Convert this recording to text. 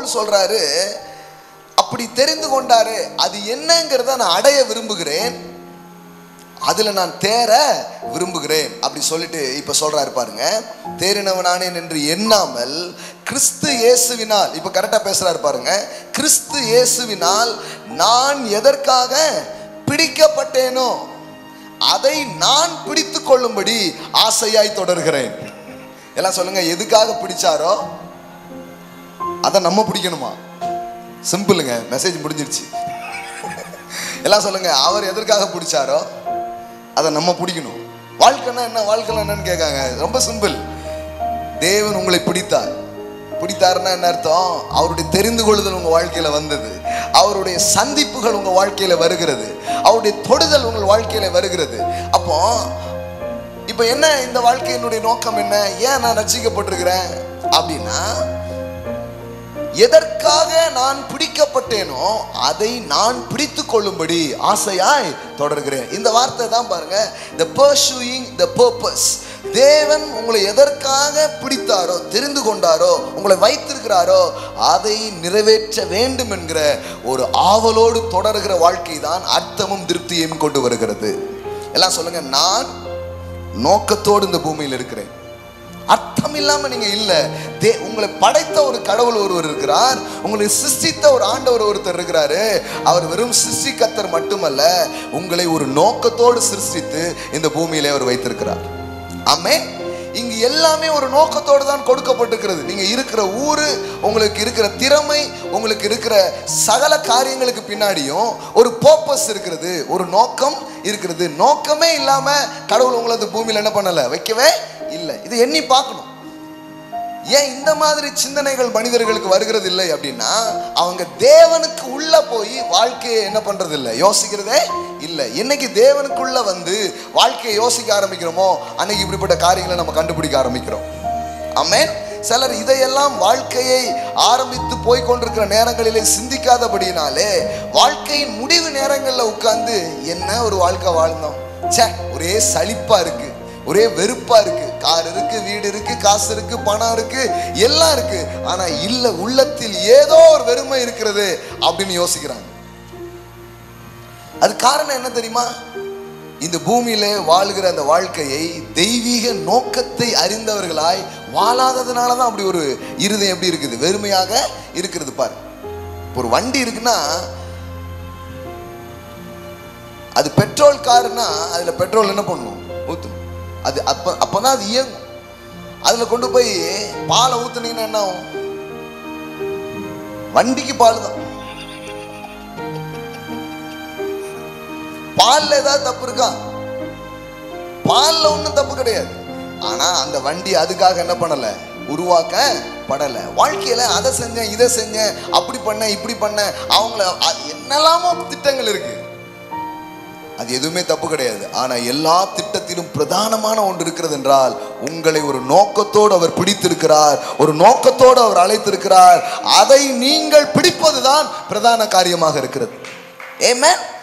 பவுல் சொல்றாரு அப்படி தெரிந்து கொண்டாரு அது என்னங்கிறத நான் அடைய விரும்புகிறேன் அதுல நான் தேர விரும்புகிறேன் அப்படி சொல்லிட்டு இப்ப சொல்றாரு பாருங்க தேறினவனானேன் என்று எண்ணாமல் கிறிஸ்து இயேசுவினால் இப்ப கரெக்டா பேசுறாரு பாருங்க கிறிஸ்து இயேசுவினால் நான் எதற்காக பிடிக்கப்பட்டேனோ அதை நான் பிடித்து கொள்ளும்படி ஆசையாய் தொடர்கிறேன் எல்லாம் சொல்லுங்க எதுக்காக பிடிச்சாரோ அதை நம்ம பிடிக்கணுமா சிம்பிளுங்க மெசேஜ் முடிஞ்சிருச்சு எல்லாம் சொல்லுங்க அவர் எதற்காக பிடிச்சாரோ அதை நம்ம பிடிக்கணும் வாழ்க்கைன்னா என்ன வாழ்க்கைனா என்னன்னு கேட்காங்க ரொம்ப சிம்பிள் தேவன் உங்களை பிடித்தார் பிடித்தாருன்னா என்ன அர்த்தம் அவருடைய தெரிந்து கொள்ளுதல் உங்க வாழ்க்கையில வந்தது அவருடைய சந்திப்புகள் உங்க வாழ்க்கையில வருகிறது அவருடைய தொடுதல் உங்கள் வாழ்க்கையில வருகிறது அப்போ இப்போ என்ன இந்த வாழ்க்கையினுடைய நோக்கம் என்ன ஏன் நான் ரசிக்கப்பட்டிருக்கிறேன் அப்படின்னா எதற்காக நான் பிடிக்கப்பட்டேனோ அதை நான் பிடித்து கொள்ளும்படி ஆசையாய் தொடர்கிறேன் இந்த வார்த்தை தான் பாருங்க the pursuing the purpose தேவன் உங்களை எதற்காக பிடித்தாரோ தெரிந்து கொண்டாரோ உங்களை வைத்திருக்கிறாரோ அதை நிறைவேற்ற வேண்டும் என்கிற ஒரு ஆவலோடு தொடர்கிற வாழ்க்கை தான் அர்த்தமும் திருப்தியையும் கொண்டு வருகிறது எல்லாம் சொல்லுங்க நான் நோக்கத்தோடு இந்த பூமியில் இருக்கிறேன் அர்த்தம் இல்லாம நீங்க இல்ல தே உங்களை படைத்த ஒரு கடவுள் ஒருவர் இருக்கிறார் உங்களை சிருஷ்டித்த ஒரு ஆண்டவர் ஒருத்தர் இருக்கிறாரு அவர் வெறும் சிருஷ்டிக்கத்தர் மட்டுமல்ல உங்களை ஒரு நோக்கத்தோடு சிருஷ்டித்து இந்த பூமியிலே அவர் வைத்திருக்கிறார் ஆமே இங்கு எல்லாமே ஒரு நோக்கத்தோடு தான் கொடுக்கப்பட்டிருக்கிறது நீங்க இருக்கிற ஊரு உங்களுக்கு இருக்கிற திறமை உங்களுக்கு இருக்கிற சகல காரியங்களுக்கு பின்னாடியும் ஒரு பர்பஸ் இருக்கிறது ஒரு நோக்கம் இருக்கிறது நோக்கமே இல்லாம கடவுள் உங்களை இந்த பூமியில என்ன பண்ணல வைக்கவே இல்லை இதை எண்ணி பார்க்கணும் ஏன் இந்த மாதிரி சிந்தனைகள் மனிதர்களுக்கு வருகிறது இல்லை அப்படின்னா அவங்க தேவனுக்கு உள்ள போய் வாழ்க்கையை என்ன பண்றது இல்லை யோசிக்கிறதே இல்லை என்னைக்கு தேவனுக்குள்ள வந்து வாழ்க்கையை யோசிக்க ஆரம்பிக்கிறோமோ அன்னைக்கு இப்படிப்பட்ட காரியங்களை நம்ம கண்டுபிடிக்க ஆரம்பிக்கிறோம் ஆமென் சிலர் இதையெல்லாம் வாழ்க்கையை ஆரம்பித்து போய் கொண்டிருக்கிற நேரங்களிலே சிந்திக்காதபடியினாலே வாழ்க்கையின் முடிவு நேரங்களில் உட்கார்ந்து என்ன ஒரு வாழ்க்கை வாழ்ந்தோம் ச்சே ஒரே சலிப்பா இருக்கு ஒரே வெறுப்பா இருக்கு கார் இருக்கு வீடு இருக்கு காசு இருக்கு பணம் இருக்கு எல்லாம் இருக்கு ஆனா இல்ல உள்ளத்தில் ஏதோ ஒரு வெறுமை இருக்கிறது அப்படின்னு யோசிக்கிறாங்க அது காரணம் என்ன தெரியுமா இந்த பூமியில வாழுகிற அந்த வாழ்க்கையை தெய்வீக நோக்கத்தை அறிந்தவர்களாய் வாழாததுனால தான் அப்படி ஒரு இருதயம் எப்படி இருக்குது வெறுமையாக இருக்கிறது பாரு ஒரு வண்டி இருக்குன்னா அது பெட்ரோல் காருன்னா அதுல பெட்ரோல் என்ன பண்ணும் ஊத்தணும் அது அப்ப அப்பதான் அது இயங்கும் அதுல கொண்டு போய் பாலை ஊத்துனீங்கன்னா என்ன ஆகும் வண்டிக்கு பால் தான் பால்ல ஏதாவது தப்பு இருக்கா பால்ல ஒண்ணும் தப்பு கிடையாது ஆனா அந்த வண்டி அதுக்காக என்ன பண்ணல உருவாக்கப்படல வாழ்க்கையில அதை செஞ்சேன் இதை செஞ்சேன் அப்படி பண்ணேன் இப்படி பண்ணேன் அவங்கள அ- என்னெல்லாமோ திட்டங்கள் இருக்கு அது எதுவுமே தப்பு கிடையாது ஆனா எல்லா திட்டத்திலும் பிரதானமான ஒன்று இருக்கிறது என்றால் உங்களை ஒரு நோக்கத்தோடு அவர் பிடித்திருக்கிறார் ஒரு நோக்கத்தோடு அவர் அழைத்திருக்கிறார் அதை நீங்கள் பிடிப்பதுதான் பிரதான காரியமாக இருக்கிறது ஏமே